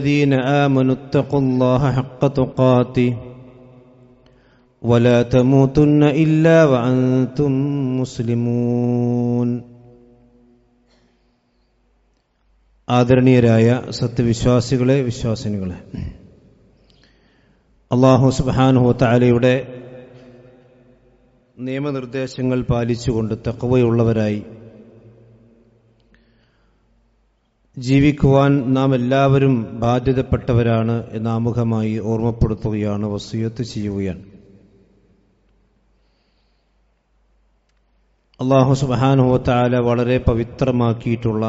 الذين آمنوا اتقوا الله حق تقاته ولا تموتن إلا وأنتم مسلمون ആദരണീയരായ സത്യവിശ്വാസികളെ വിശ്വാസിനികളെ അള്ളാഹു സുബാനുഹു താലയുടെ നിയമനിർദ്ദേശങ്ങൾ പാലിച്ചുകൊണ്ട് തക്കവയുള്ളവരായി ജീവിക്കുവാൻ നാം എല്ലാവരും ബാധ്യതപ്പെട്ടവരാണ് എന്ന് ആമുഖമായി ഓർമ്മപ്പെടുത്തുകയാണ് വസൂയത്ത് ചെയ്യുകയാണ് അള്ളാഹു സുബാനുഹത്താല വളരെ പവിത്രമാക്കിയിട്ടുള്ള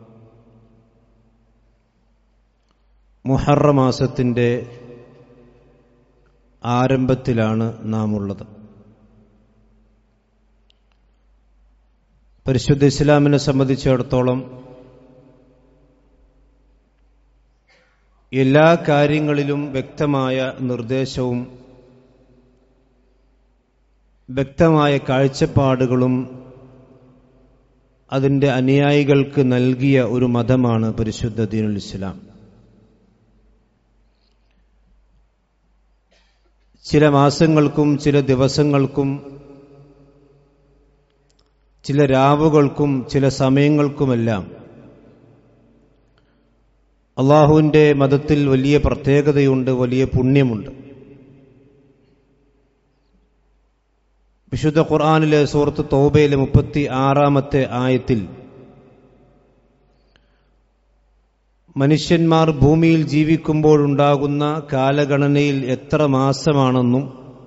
മുഹറ മാസത്തിൻ്റെ ആരംഭത്തിലാണ് നാം ഉള്ളത് പരിശുദ്ധ ഇസ്ലാമിനെ സംബന്ധിച്ചിടത്തോളം എല്ലാ കാര്യങ്ങളിലും വ്യക്തമായ നിർദ്ദേശവും വ്യക്തമായ കാഴ്ചപ്പാടുകളും അതിൻ്റെ അനുയായികൾക്ക് നൽകിയ ഒരു മതമാണ് പരിശുദ്ധ ദീനുൽ ഇസ്ലാം ചില മാസങ്ങൾക്കും ചില ദിവസങ്ങൾക്കും ചില രാവുകൾക്കും ചില സമയങ്ങൾക്കുമെല്ലാം അള്ളാഹുവിൻ്റെ മതത്തിൽ വലിയ പ്രത്യേകതയുണ്ട് വലിയ പുണ്യമുണ്ട് വിശുദ്ധ ഖുർആാനിലെ സുഹൃത്ത് തോബയിലെ മുപ്പത്തി ആറാമത്തെ ആയത്തിൽ മനുഷ്യന്മാർ ഭൂമിയിൽ ജീവിക്കുമ്പോഴുണ്ടാകുന്ന കാലഗണനയിൽ എത്ര മാസമാണെന്നും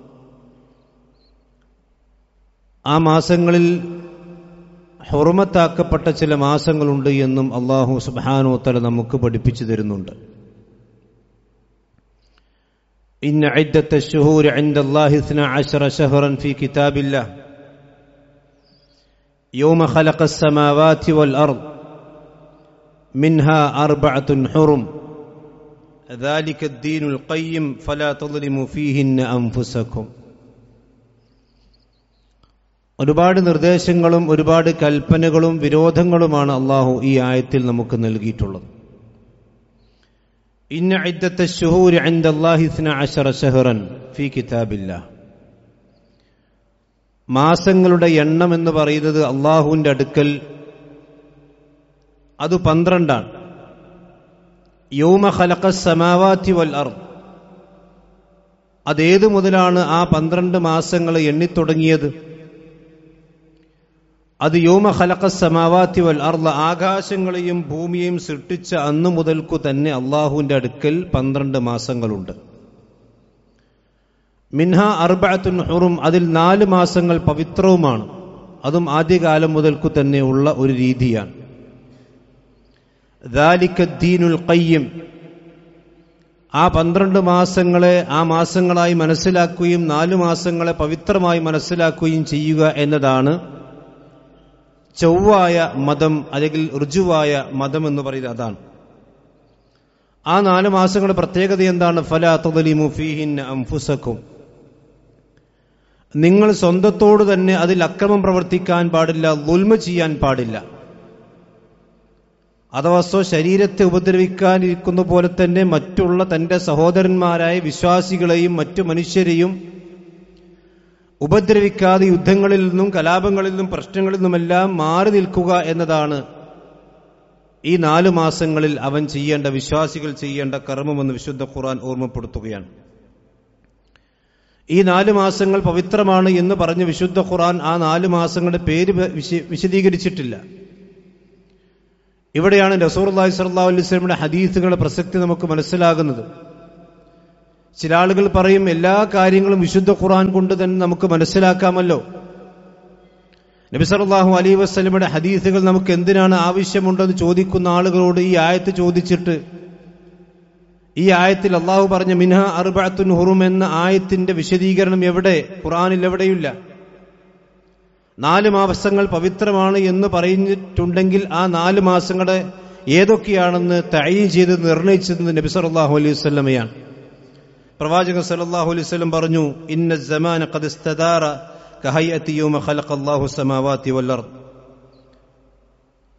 ആ മാസങ്ങളിൽ ഹുറുമത്താക്കപ്പെട്ട ചില മാസങ്ങളുണ്ട് എന്നും അള്ളാഹു സുബാനോത്തല നമുക്ക് പഠിപ്പിച്ചു തരുന്നുണ്ട് إن عدة الشهور عند الله اثنا عشر شهرا في كتاب الله يوم خلق السماوات والأرض منها أربعة حرم ذلك الدين القيم فلا تظلموا فيهن أنفسكم ഒരുപാട് നിർദ്ദേശങ്ങളും ഒരുപാട് കൽപ്പനകളും വിരോധങ്ങളുമാണ് അള്ളാഹു ഈ ആയത്തിൽ നമുക്ക് നൽകിയിട്ടുള്ളത് ഇന്ന ഇദ്ദത്തെ ഷുഹൂർ عند الله 12 شهرا في كتاب الله മാസങ്ങളുടെ എണ്ണം എന്ന് പറയുന്നത് അള്ളാഹുവിന്റെ അടുക്കൽ അത് പന്ത്രണ്ടാണ് യൗമ ഖലഖ സമാവാത്തി വൽ അർദ് അതേതു മുതലാണ് ആ പന്ത്രണ്ട് മാസങ്ങൾ എണ്ണിത്തുടങ്ങിയത് അത് യോമ ഖലഖ സമാവാത്തി വൽ അർള ആകാശങ്ങളെയും ഭൂമിയെയും സൃഷ്ടിച്ച അന്നു മുതൽക്കു തന്നെ അള്ളാഹുവിന്റെ അടുക്കൽ പന്ത്രണ്ട് മാസങ്ങളുണ്ട് മിൻഹ അർബഅത്തുൻ ഹുറും അതിൽ നാല് മാസങ്ങൾ പവിത്രവുമാണ് അതും ആദ്യകാലം മുതൽക്കു തന്നെ ഉള്ള ഒരു രീതിയാണ് ദീനുൽ ഖയ്യം ആ പന്ത്രണ്ട് മാസങ്ങളെ ആ മാസങ്ങളായി മനസ്സിലാക്കുകയും നാലു മാസങ്ങളെ പവിത്രമായി മനസ്സിലാക്കുകയും ചെയ്യുക എന്നതാണ് ചൊവ്വായ മതം അല്ലെങ്കിൽ ഋജുവായ മതം എന്ന് പറയുന്നത് അതാണ് ആ നാല് മാസങ്ങളുടെ പ്രത്യേകത എന്താണ് ഫല തദലിമു ഫീഹിൻ അംഫുസക്കും നിങ്ങൾ സ്വന്തത്തോട് തന്നെ അതിൽ അക്രമം പ്രവർത്തിക്കാൻ പാടില്ല ലുൽമ ചെയ്യാൻ പാടില്ല അഥവാ സ്വ ശരീരത്തെ ഉപദ്രവിക്കാനിരിക്കുന്ന പോലെ തന്നെ മറ്റുള്ള തന്റെ സഹോദരന്മാരായ വിശ്വാസികളെയും മറ്റു മനുഷ്യരെയും ഉപദ്രവിക്കാതെ യുദ്ധങ്ങളിൽ നിന്നും കലാപങ്ങളിൽ നിന്നും പ്രശ്നങ്ങളിൽ നിന്നുമെല്ലാം മാറി നിൽക്കുക എന്നതാണ് ഈ നാലു മാസങ്ങളിൽ അവൻ ചെയ്യേണ്ട വിശ്വാസികൾ ചെയ്യേണ്ട കർമ്മമെന്ന് വിശുദ്ധ ഖുർആൻ ഓർമ്മപ്പെടുത്തുകയാണ് ഈ നാല് മാസങ്ങൾ പവിത്രമാണ് എന്ന് പറഞ്ഞ് വിശുദ്ധ ഖുർആൻ ആ നാല് മാസങ്ങളുടെ പേര് വിശദീകരിച്ചിട്ടില്ല ഇവിടെയാണ് നസൂർ അള്ളാഹി സല്ലാ അലൈസ്ലമിയുടെ ഹദീസുകളുടെ പ്രസക്തി നമുക്ക് മനസ്സിലാകുന്നത് ചില ആളുകൾ പറയും എല്ലാ കാര്യങ്ങളും വിശുദ്ധ ഖുർആൻ കൊണ്ട് തന്നെ നമുക്ക് മനസ്സിലാക്കാമല്ലോ നബി സല്ലല്ലാഹു അലൈഹി വസല്ലമയുടെ ഹദീസുകൾ നമുക്ക് എന്തിനാണ് ആവശ്യമുണ്ടെന്ന് ചോദിക്കുന്ന ആളുകളോട് ഈ ആയത്ത് ചോദിച്ചിട്ട് ഈ ആയത്തിൽ അള്ളാഹു പറഞ്ഞ മിൻഹ അർബഅത്തുൻ ഹുറും എന്ന ആയത്തിന്റെ വിശദീകരണം എവിടെ ഖുർആനിൽ എവിടെയില്ല നാല് മാസങ്ങൾ പവിത്രമാണ് എന്ന് പറഞ്ഞിട്ടുണ്ടെങ്കിൽ ആ നാല് മാസങ്ങളുടെ ഏതൊക്കെയാണെന്ന് തയ്യീൻ ചെയ്ത് നിർണയിച്ചത് നബി സല്ലല്ലാഹു അലൈഹി വസല്ലമയാണ് പ്രവാചകൻ സല്ലല്ലാഹു അലൈഹി വസല്ലം പറഞ്ഞു ഇന്ന സമാന ഖദ് ഇസ്തദാറ കഹയ്യത്തി യൗമ ഖലഖ അല്ലാഹു സമാവാതി വൽ അർദ്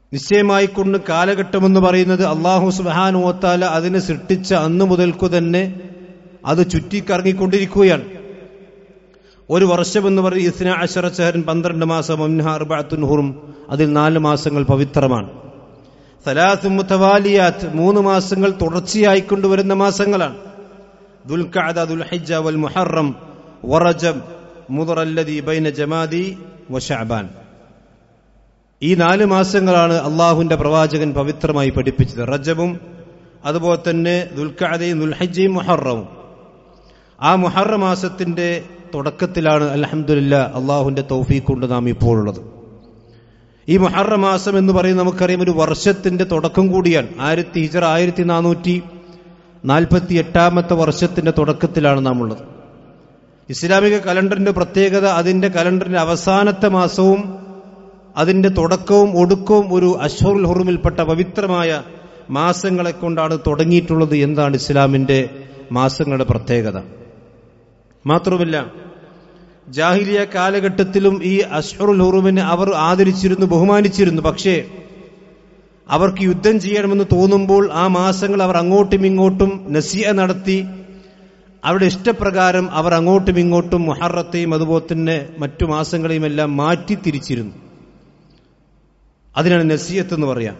നിശ്ചയമായി കൊണ്ട് കാലഘട്ടമെന്ന് പറയുന്നത് അള്ളാഹു സുബാനുവത്താല അതിനെ സൃഷ്ടിച്ച അന്ന് മുതൽക്കു തന്നെ അത് ചുറ്റിക്കറങ്ങിക്കൊണ്ടിരിക്കുകയാണ് ഒരു വർഷമെന്ന് പറയുന്നത് ഇസ്ന അഷറച്ചഹരൻ പന്ത്രണ്ട് മാസം അർബത്തുൻഹുറും അതിൽ നാല് മാസങ്ങൾ പവിത്രമാണ് സലാസ് മുത്തവാലിയാത്ത് മൂന്ന് മാസങ്ങൾ തുടർച്ചയായി കൊണ്ടുവരുന്ന മാസങ്ങളാണ് ദുൽഖഅദ ദുൽഹിജ്ജ വൽ മുഹറം വറജം മുദറല്ലദി ബൈന ജമാദി വശഅബാൻ ഈ നാല് മാസങ്ങളാണ് അള്ളാഹുവിന്റെ പ്രവാചകൻ പവിത്രമായി പഠിപ്പിച്ചത് റജബും അതുപോലെ തന്നെ ദുൽഖഅദയും ദുൽഹജ്ജയും മുഹറവും ആ മുഹറ മാസത്തിന്റെ തുടക്കത്തിലാണ് അലഹമുല്ല അള്ളാഹുവിന്റെ തൗഫീഖ് കൊണ്ട് നാം ഇപ്പോൾ ഉള്ളത് ഈ മുഹറ മാസം എന്ന് പറയുന്നത് നമുക്കറിയാം ഒരു വർഷത്തിന്റെ തുടക്കം കൂടിയാണ് ആയിരത്തി ഹിജറ ആയിരത്തി നാനൂറ്റി നാൽപ്പത്തി എട്ടാമത്തെ വർഷത്തിന്റെ തുടക്കത്തിലാണ് നാം ഉള്ളത് ഇസ്ലാമിക കലണ്ടറിന്റെ പ്രത്യേകത അതിന്റെ കലണ്ടറിന്റെ അവസാനത്തെ മാസവും അതിന്റെ തുടക്കവും ഒടുക്കവും ഒരു അഷ്ഹറുൽ ഹുറുമിൽപ്പെട്ട പവിത്രമായ മാസങ്ങളെ കൊണ്ടാണ് തുടങ്ങിയിട്ടുള്ളത് എന്താണ് ഇസ്ലാമിന്റെ മാസങ്ങളുടെ പ്രത്യേകത മാത്രമല്ല ജാഹിലിയ കാലഘട്ടത്തിലും ഈ അഷ്ഹറുൽ ഹുറുമിനെ അവർ ആദരിച്ചിരുന്നു ബഹുമാനിച്ചിരുന്നു പക്ഷേ അവർക്ക് യുദ്ധം ചെയ്യണമെന്ന് തോന്നുമ്പോൾ ആ മാസങ്ങൾ അവർ അങ്ങോട്ടും ഇങ്ങോട്ടും നസിയ നടത്തി അവരുടെ ഇഷ്ടപ്രകാരം അവർ അങ്ങോട്ടും ഇങ്ങോട്ടും മുഹറത്തെയും അതുപോലെ തന്നെ മറ്റു മാസങ്ങളെയും എല്ലാം മാറ്റി തിരിച്ചിരുന്നു അതിനാണ് നസീയത്ത് എന്ന് പറയാം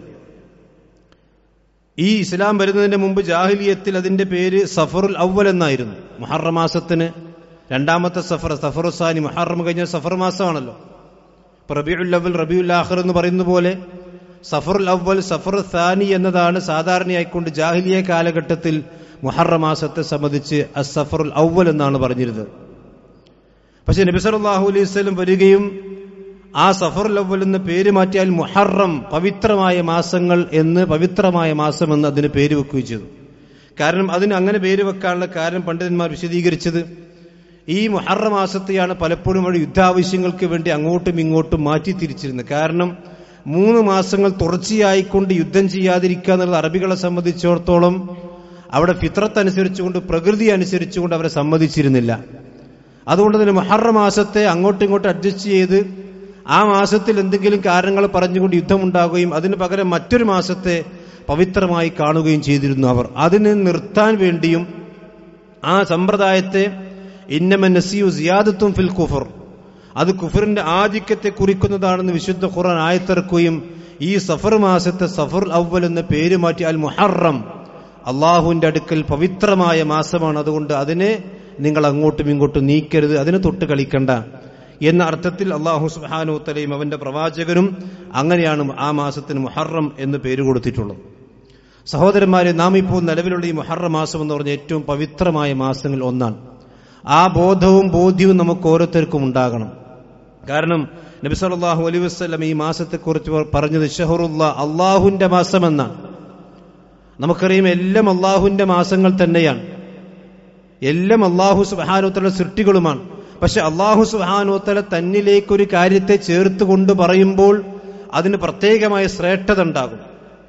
ഈ ഇസ്ലാം വരുന്നതിന് മുമ്പ് ജാഹിലിയത്തിൽ അതിന്റെ പേര് സഫറുൽ അവൽ എന്നായിരുന്നു മുഹറ മാസത്തിന് രണ്ടാമത്തെ സഫർ സഫറുസാനി മുഹറം കഴിഞ്ഞ സഫർ മാസമാണല്ലോ റബിയുൽ അവൽ റബിയുൽ ആഖർ എന്ന് പറയുന്ന പോലെ സഫറുൽ അവൽ സഫർ സാനി എന്നതാണ് സാധാരണയായിക്കൊണ്ട് ജാഹിലിയ കാലഘട്ടത്തിൽ മുഹറ മാസത്തെ സംബന്ധിച്ച് അസഫറുൽ അവൽ എന്നാണ് പറഞ്ഞിരുന്നത് പക്ഷെ നബി സല്ലല്ലാഹു അലൈഹി വസല്ലം വരികയും ആ സഫറുൽ അവൽ എന്ന പേര് മാറ്റിയാൽ മുഹറം പവിത്രമായ മാസങ്ങൾ എന്ന് പവിത്രമായ മാസം എന്ന് അതിന് പേര് വെക്കുകയും ചെയ്തു കാരണം അതിന് അങ്ങനെ പേര് വെക്കാനുള്ള കാരണം പണ്ഡിതന്മാർ വിശദീകരിച്ചത് ഈ മുഹറ മാസത്തെയാണ് പലപ്പോഴും അവിടെ യുദ്ധാവശ്യങ്ങൾക്ക് വേണ്ടി അങ്ങോട്ടും ഇങ്ങോട്ടും മാറ്റി തിരിച്ചിരുന്നത് കാരണം മൂന്ന് മാസങ്ങൾ തുടർച്ചയായിക്കൊണ്ട് യുദ്ധം ചെയ്യാതിരിക്കുക എന്നുള്ളത് അറബികളെ സംബന്ധിച്ചിടത്തോളം അവിടെ ഫിത്രത്ത് അനുസരിച്ചുകൊണ്ട് പ്രകൃതി അനുസരിച്ചുകൊണ്ട് അവരെ സമ്മതിച്ചിരുന്നില്ല അതുകൊണ്ട് തന്നെ മുഹറ മാസത്തെ അങ്ങോട്ടും ഇങ്ങോട്ടും അഡ്ജസ്റ്റ് ചെയ്ത് ആ മാസത്തിൽ എന്തെങ്കിലും കാരണങ്ങൾ പറഞ്ഞുകൊണ്ട് യുദ്ധമുണ്ടാകുകയും അതിന് പകരം മറ്റൊരു മാസത്തെ പവിത്രമായി കാണുകയും ചെയ്തിരുന്നു അവർ അതിനെ നിർത്താൻ വേണ്ടിയും ആ സമ്പ്രദായത്തെ ഇന്നമ നസിയു സിയാദത്തും ഫിൽ കുഫർ അത് കുഫറിന്റെ ആധിക്യത്തെ കുറിക്കുന്നതാണെന്ന് വിശുദ്ധ ഖുർആൻ ആയത്തിറക്കുകയും ഈ സഫർ മാസത്തെ സഫർ അവൽ എന്ന പേര് മാറ്റി അൽ മുഹറം അള്ളാഹുവിന്റെ അടുക്കൽ പവിത്രമായ മാസമാണ് അതുകൊണ്ട് അതിനെ നിങ്ങൾ അങ്ങോട്ടും ഇങ്ങോട്ടും നീക്കരുത് അതിനെ തൊട്ട് കളിക്കണ്ട എന്ന അർത്ഥത്തിൽ അള്ളാഹു സുബാനോത്തലയും അവന്റെ പ്രവാചകനും അങ്ങനെയാണ് ആ മാസത്തിന് മുഹറം എന്ന് പേര് കൊടുത്തിട്ടുള്ളത് സഹോദരന്മാരെ നാം ഇപ്പോൾ നിലവിലുള്ള ഈ മുഹറ മാസം എന്ന് പറഞ്ഞ ഏറ്റവും പവിത്രമായ മാസങ്ങളിൽ ഒന്നാണ് ആ ബോധവും ബോധ്യവും നമുക്ക് ഓരോരുത്തർക്കും ഉണ്ടാകണം കാരണം നബി സല്ലല്ലാഹു അലൈഹി വസല്ലം ഈ മാസത്തെക്കുറിച്ച് പറഞ്ഞത് ഷഹറുല്ല അള്ളാഹുവിന്റെ മാസമെന്നാണ് നമുക്കറിയാം എല്ലാം അള്ളാഹുവിന്റെ മാസങ്ങൾ തന്നെയാണ് എല്ലാം അള്ളാഹു സുബാനോത്തല സൃഷ്ടികളുമാണ് പക്ഷെ അള്ളാഹു സുബാനോത്തല തന്നിലേക്ക് ഒരു കാര്യത്തെ ചേർത്ത് കൊണ്ട് പറയുമ്പോൾ അതിന് പ്രത്യേകമായ ശ്രേഷ്ഠത ഉണ്ടാകും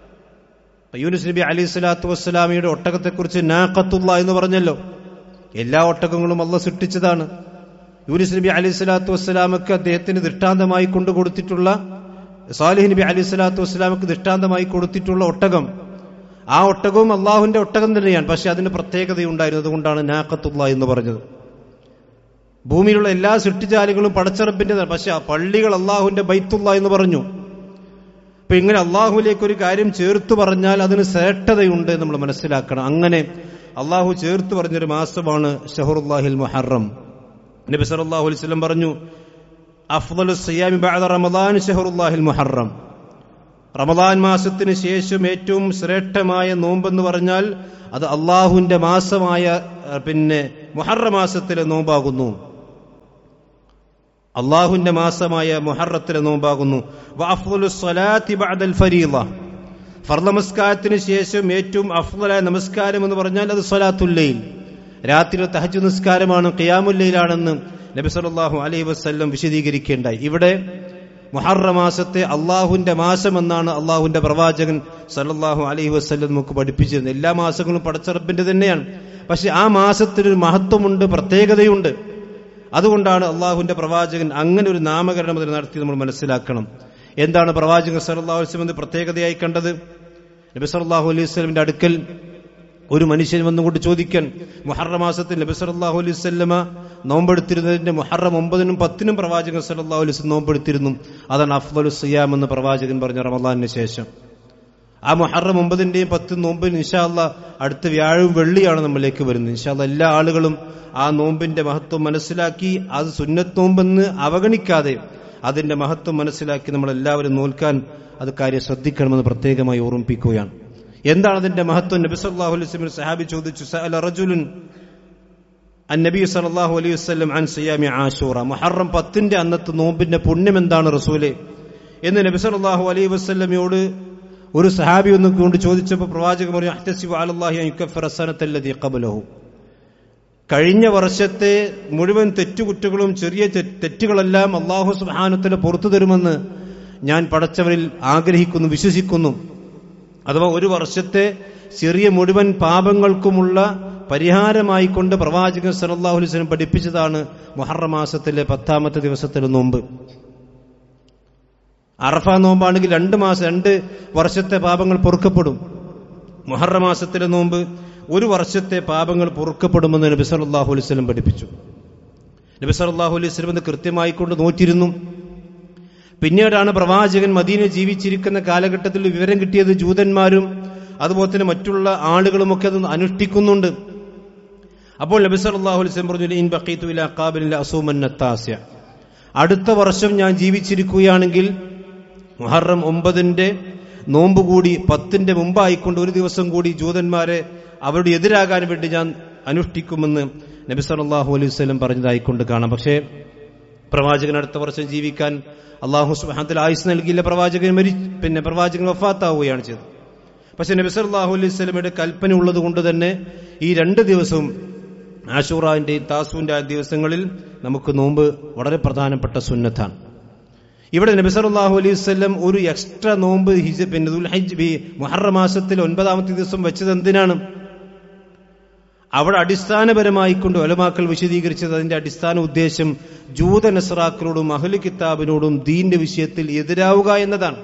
യൂനുസ് നബി അലി സ്വലാത്തു വസ്സലാമിയുടെ ഒട്ടകത്തെക്കുറിച്ച് നാഖത്തുള്ള എന്ന് പറഞ്ഞല്ലോ എല്ലാ ഒട്ടകങ്ങളും അള്ള സൃഷ്ടിച്ചതാണ് യൂനിസ് നബി അലി സ്വലാത്തു വസ്സലാമക്ക് അദ്ദേഹത്തിന് ദൃഷ്ടാന്തമായി കൊണ്ടു കൊടുത്തിട്ടുള്ള സാലിഹ് നബി അലി സ്വലാത്തു വസ്സലാമക്ക് ദൃഷ്ടാന്തമായി കൊടുത്തിട്ടുള്ള ഒട്ടകം ആ ഒട്ടകവും അള്ളാഹുവിന്റെ ഒട്ടകം തന്നെയാണ് പക്ഷെ അതിന് പ്രത്യേകതയുണ്ടായിരുന്നു അതുകൊണ്ടാണ് നാക്കത്തുള്ള എന്ന് പറഞ്ഞത് ഭൂമിയിലുള്ള എല്ലാ സൃഷ്ടിജാലികളും പടച്ചറപ്പിന്റെ പക്ഷെ ആ പള്ളികൾ അള്ളാഹുവിന്റെ ബൈത്തുള്ള എന്ന് പറഞ്ഞു അപ്പൊ ഇങ്ങനെ അള്ളാഹുലേക്ക് ഒരു കാര്യം ചേർത്ത് പറഞ്ഞാൽ അതിന് ശ്രേഷ്ഠതയുണ്ട് നമ്മൾ മനസ്സിലാക്കണം അങ്ങനെ അള്ളാഹു ചേർത്ത് പറഞ്ഞൊരു മാസമാണ് ഷഹറുല്ലാഹിൽ മുഹറം നബി സല്ലല്ലാഹു അലൈഹി വസല്ലം പറഞ്ഞു അഫ്ദലു സിയാമി ബഅദ റമദാൻ ഷഹറുല്ലാഹിൽ മുഹറം റമദാൻ മാസത്തിന് ശേഷം ഏറ്റവും ശ്രേഷ്ഠമായ നോമ്പെന്ന് പറഞ്ഞാൽ അത് അള്ളാഹുവിന്റെ മാസമായ പിന്നെ മുഹറ മാസത്തിലെ നോമ്പാകുന്നു അള്ളാഹുവിന്റെ മാസമായ മുഹറത്തിലെ നോമ്പാകുന്നു ഫർദമസ്കാരത്തിന് ശേഷം ഏറ്റവും അഫ്ദലായ നമസ്കാരം എന്ന് പറഞ്ഞാൽ അത് സ്വലാത്തുല്ലയിൽ രാത്രിയിലെ തഹജ് നിസ്കാരമാണ് ഖിയാമുല്ലയിലാണെന്ന് നബി സല്ലല്ലാഹു അലൈഹി വസല്ലം വിശദീകരിക്കേണ്ടായി ഇവിടെ മുഹറ മാസത്തെ അള്ളാഹുവിന്റെ മാസം എന്നാണ് അള്ളാഹുവിന്റെ പ്രവാചകൻ സല്ലല്ലാഹു അലൈഹി വസല്ലം നമുക്ക് പഠിപ്പിച്ചിരുന്നത് എല്ലാ മാസങ്ങളും പടച്ചറപ്പിന്റെ തന്നെയാണ് പക്ഷെ ആ മാസത്തിനൊരു മഹത്വമുണ്ട് പ്രത്യേകതയുണ്ട് അതുകൊണ്ടാണ് അള്ളാഹുവിന്റെ പ്രവാചകൻ അങ്ങനെ ഒരു നാമകരണം അതിന് നടത്തി നമ്മൾ മനസ്സിലാക്കണം എന്താണ് പ്രവാചകൻ സല്ലല്ലാഹു അലൈഹി വസല്ലം പ്രത്യേകതയായി കണ്ടത് നബി സല്ലല്ലാഹു അലൈഹി വസല്ലമിന്റെ അടുക്കൽ ഒരു മനുഷ്യൻ വന്നുകൊണ്ട് ചോദിക്കാൻ മുഹറം മാസത്തിൽ നബി സല്ലല്ലാഹു അലൈഹി വസല്ലമ നോമ്പെടുത്തിരുന്നതിന്റെ മുഹറം ഒമ്പതിനും പത്തിനും പ്രവാചകൻ സല്ലല്ലാഹു അലൈഹി വസല്ലം നോമ്പെടുത്തിരുന്നു അതാണ് അഫ്ദലു സിയാം എന്ന് പ്രവാചകൻ പറഞ്ഞ റമദാനിന് ശേഷം ആ മുഹറം ഒമ്പതിന്റെയും പത്തും നോമ്പിന് ഇൻഷാല്ല അടുത്ത വ്യാഴവും വെള്ളിയാണ് നമ്മളിലേക്ക് വരുന്നത് ഇൻഷാല്ല എല്ലാ ആളുകളും ആ നോമ്പിന്റെ മഹത്വം മനസ്സിലാക്കി അത് സുന്നത്ത് നോമ്പെന്ന് അവഗണിക്കാതെ അതിന്റെ മഹത്വം മനസ്സിലാക്കി നമ്മൾ എല്ലാവരും നോൽക്കാൻ അത് കാര്യം ശ്രദ്ധിക്കണമെന്ന് പ്രത്യേകമായി ഓർമ്മിപ്പിക്കുകയാണ് എന്താണ് അതിന്റെ മഹത്വം നബി സല്ലല്ലാഹു അലൈഹി വസല്ലം സഹാബി ചോദിച്ചു സഅല റജുലുൻ അൻ നബി സല്ലല്ലാഹു അലൈഹി വസല്ലം അൻ സിയാമി ആശൂറ മുഹറം പത്തിന്റെ അന്നത്തെ നോമ്പിന്റെ പുണ്യം എന്താണ് റസൂലെ എന്ന് നബി സല്ലല്ലാഹു അലൈഹി വസല്ലമയോട് ഒരു സഹാബി ഒന്ന് കൊണ്ട് ചോദിച്ചപ്പോൾ പ്രവാചകൻ പറഞ്ഞു അഹ്തസിബു അലല്ലാഹി അൻ യുക്കഫിറ സനത്തല്ലദീ ഖബലഹു കഴിഞ്ഞ വർഷത്തെ മുഴുവൻ തെറ്റുകുറ്റങ്ങളും ചെറിയ തെ- തെറ്റുകളെല്ലാം അള്ളാഹു സുബ്ഹാനഹു പുറത്തു തരുമെന്ന് ഞാൻ പടച്ചവരിൽ ആഗ്രഹിക്കുന്നു വിശ്വസിക്കുന്നു അഥവാ ഒരു വർഷത്തെ ചെറിയ മുഴുവൻ പാപങ്ങൾക്കുമുള്ള പരിഹാരമായി കൊണ്ട് പ്രവാചകൻ സല്ലല്ലാഹു അലൈഹി വസല്ലം പഠിപ്പിച്ചതാണ് മുഹറം മാസത്തിലെ പത്താമത്തെ ദിവസത്തിലെ നോമ്പ് അറഫ നോമ്പാണെങ്കിൽ രണ്ട് മാസം രണ്ട് വർഷത്തെ പാപങ്ങൾ പൊറുക്കപ്പെടും മുഹറം മാസത്തിലെ നോമ്പ് ഒരു വർഷത്തെ പാപങ്ങൾ പൊറുക്കപ്പെടുമെന്ന് നബി സല്ലല്ലാഹു അലൈഹി വസല്ലം പഠിപ്പിച്ചു നബി സല്ലല്ലാഹു അലൈഹി വസല്ലം ഇത് കൃത്യമായി കൊണ്ട് നോറ്റിരുന്നു പിന്നീടാണ് പ്രവാചകൻ മദീന ജീവിച്ചിരിക്കുന്ന കാലഘട്ടത്തിൽ വിവരം കിട്ടിയത് ജൂതന്മാരും അതുപോലെ തന്നെ മറ്റുള്ള ആളുകളുമൊക്കെ അത് അനുഷ്ഠിക്കുന്നുണ്ട് അപ്പോൾ നബി സല്ലല്ലാഹു അലൈഹി വസല്ലം പറഞ്ഞു ഇൻ ബഖീതു ഇലാ ഖാബിലിൽ അസൂമൻ നത്താസ്യ അടുത്ത വർഷം ഞാൻ ജീവിച്ചിരിക്കുകയാണെങ്കിൽ മുഹറം ഒമ്പതിന്റെ നോമ്പ് കൂടി പത്തിന്റെ മുമ്പായിക്കൊണ്ട് ഒരു ദിവസം കൂടി ജൂതന്മാരെ അവരുടെ എതിരാകാൻ വേണ്ടി ഞാൻ അനുഷ്ഠിക്കുമെന്ന് നബി സല്ലല്ലാഹു അലൈഹി വസല്ലം പറഞ്ഞതായിക്കൊണ്ട് കാണാം പക്ഷേ പ്രവാചകൻ അടുത്ത വർഷം ജീവിക്കാൻ അള്ളാഹു സുബ്ഹാനഹു ആയുസ് നൽകിയില്ല പ്രവാചകൻ മരി പിന്നെ പ്രവാചകൻ വഫാത്താവുകയാണ് ചെയ്തത് പക്ഷെ നബി സല്ലല്ലാഹു അലൈഹി വസല്ലമയുടെ കൽപ്പന ഉള്ളത് കൊണ്ട് തന്നെ ഈ രണ്ട് ദിവസവും ആഷൂറാന്റെയും താസുവിന്റെ ആ ദിവസങ്ങളിൽ നമുക്ക് നോമ്പ് വളരെ പ്രധാനപ്പെട്ട സുന്നത്താണ് ഇവിടെ നബി സല്ലല്ലാഹു അലൈഹി വസല്ലം ഒരു എക്സ്ട്രാ നോമ്പ് ഹിജ പിന്നെ ദുൽഹജ്ജ് ഈ മുഹറം മാസത്തിൽ ഒൻപതാമത്തെ ദിവസം വെച്ചത് എന്തിനാണ് അവിടെ അടിസ്ഥാനപരമായി കൊണ്ട് ഒലമാക്കൾ വിശദീകരിച്ചത് അതിന്റെ അടിസ്ഥാന ഉദ്ദേശം ജൂത നസ്രാക്കളോടും അഹ്ലു കിതാബിനോടും ദീന്റെ വിഷയത്തിൽ എതിരാവുക എന്നതാണ്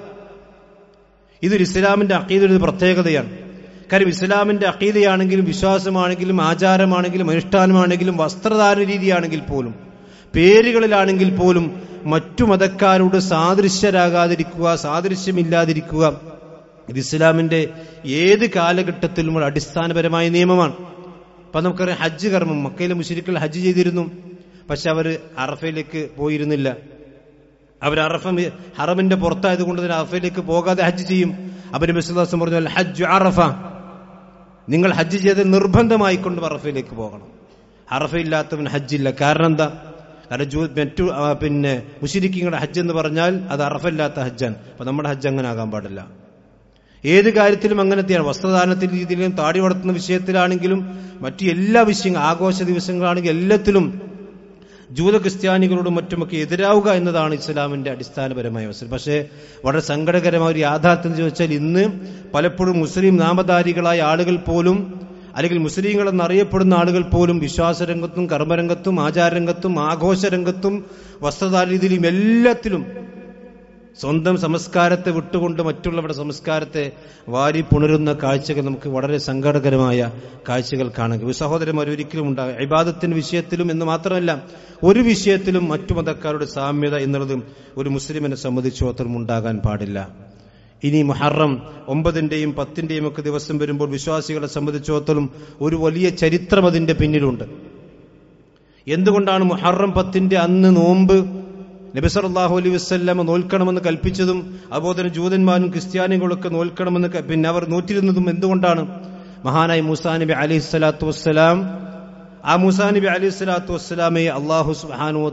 ഇതൊരു ഇസ്ലാമിന്റെ അക്കീദയുടെ ഒരു പ്രത്യേകതയാണ് കാര്യം ഇസ്ലാമിന്റെ അക്കീദയാണെങ്കിലും വിശ്വാസമാണെങ്കിലും ആചാരമാണെങ്കിലും അനുഷ്ഠാനമാണെങ്കിലും വസ്ത്രധാരണ രീതിയാണെങ്കിൽ പോലും പേരുകളിലാണെങ്കിൽ പോലും മറ്റു മതക്കാരോട് സാദൃശ്യരാകാതിരിക്കുക സാദൃശ്യമില്ലാതിരിക്കുക ഇത് ഇസ്ലാമിന്റെ ഏത് കാലഘട്ടത്തിലും ഒരു അടിസ്ഥാനപരമായ നിയമമാണ് അപ്പൊ നമുക്കറിയാം ഹജ്ജ് കർമ്മം മക്കയിലെ മുഷരിക്കൾ ഹജ്ജ് ചെയ്തിരുന്നു പക്ഷെ അവർ അറഫയിലേക്ക് പോയിരുന്നില്ല അവർ അറഫ ഹറമിന്റെ പുറത്തായതുകൊണ്ട് തന്നെ അറഫയിലേക്ക് പോകാതെ ഹജ്ജ് ചെയ്യും അപ്പൊ നബി സല്ലല്ലാഹു അലൈഹി വസല്ലം പറഞ്ഞു "അൽ ഹജ്ജ് അറഫ നിങ്ങൾ ഹജ്ജ് ചെയ്ത് നിർബന്ധമായി കൊണ്ട് അറഫയിലേക്ക് പോകണം അറഫയില്ലാത്തവൻ ഹജ്ജില്ല കാരണം എന്താ കാരണം ജൂ മറ്റു ആ, പിന്നെ മുഷിരിക്കിങ്ങളുടെ ഹജ്ജ് എന്ന് പറഞ്ഞാൽ അത് അറഫയില്ലാത്ത ഹജ്ജാണ് അപ്പൊ നമ്മുടെ ഹജ്ജ് അങ്ങനെ ആകാൻ പാടില്ല ഏത് കാര്യത്തിലും അങ്ങനത്തെയാണ് വസ്ത്രദാനത്തിന്റെ രീതിയിലും താടി വളർത്തുന്ന വിഷയത്തിലാണെങ്കിലും മറ്റു എല്ലാ വിഷയങ്ങളും ആഘോഷ ദിവസങ്ങളാണെങ്കിലും എല്ലാത്തിലും ജൂത ക്രിസ്ത്യാനികളോടും മറ്റുമൊക്കെ എതിരാവുക എന്നതാണ് ഇസ്ലാമിന്റെ അടിസ്ഥാനപരമായ അവസരം പക്ഷേ വളരെ സങ്കടകരമായ ഒരു യാഥാർത്ഥ്യം എന്ന് ചോദിച്ചാൽ ഇന്ന് പലപ്പോഴും മുസ്ലിം നാമധാരികളായ ആളുകൾ പോലും അല്ലെങ്കിൽ മുസ്ലിങ്ങൾ എന്നറിയപ്പെടുന്ന ആളുകൾ പോലും വിശ്വാസരംഗത്തും കർമ്മരംഗത്തും ആചാരരംഗത്തും ആഘോഷരംഗത്തും വസ്ത്രധാര രീതിയിലും എല്ലാത്തിലും സ്വന്തം സംസ്കാരത്തെ വിട്ടുകൊണ്ട് മറ്റുള്ളവരുടെ സംസ്കാരത്തെ വാരി പുണരുന്ന കാഴ്ചകൾ നമുക്ക് വളരെ സങ്കടകരമായ കാഴ്ചകൾ കാണുക ഒരു സഹോദരന്മാർ ഒരിക്കലും ഉണ്ടാകും ഇബാദത്തിന്റെ വിഷയത്തിലും എന്ന് മാത്രമല്ല ഒരു വിഷയത്തിലും മറ്റു മതക്കാരുടെ സാമ്യത എന്നുള്ളതും ഒരു മുസ്ലിമിനെ സംബന്ധിച്ചിടത്തോളം ഉണ്ടാകാൻ പാടില്ല ഇനി മുഹറം ഒമ്പതിന്റെയും പത്തിന്റെയും ഒക്കെ ദിവസം വരുമ്പോൾ വിശ്വാസികളെ സംബന്ധിച്ചിടത്തോളം ഒരു വലിയ ചരിത്രം അതിന്റെ പിന്നിലുണ്ട് എന്തുകൊണ്ടാണ് മുഹറം പത്തിന്റെ അന്ന് നോമ്പ് നബി സല്ലല്ലാഹു അലൈഹി വസല്ലം നോൽക്കണമെന്ന് കൽപ്പിച്ചതും അതുപോലെ തന്നെ ജൂതന്മാരും ക്രിസ്ത്യാനികളൊക്കെ നോൽക്കണമെന്ന് ക- പിന്നെ അവർ നോറ്റിരുന്നതും എന്തുകൊണ്ടാണ് മഹാനായ മൂസാ നബി അലൈഹി സ്വലാത്തു വസ്സലാം ആ മൂസാ നബി അലൈഹി സ്വലാത്തു വസ്സലാമെ അള്ളാഹു സുബ്ഹാനഹു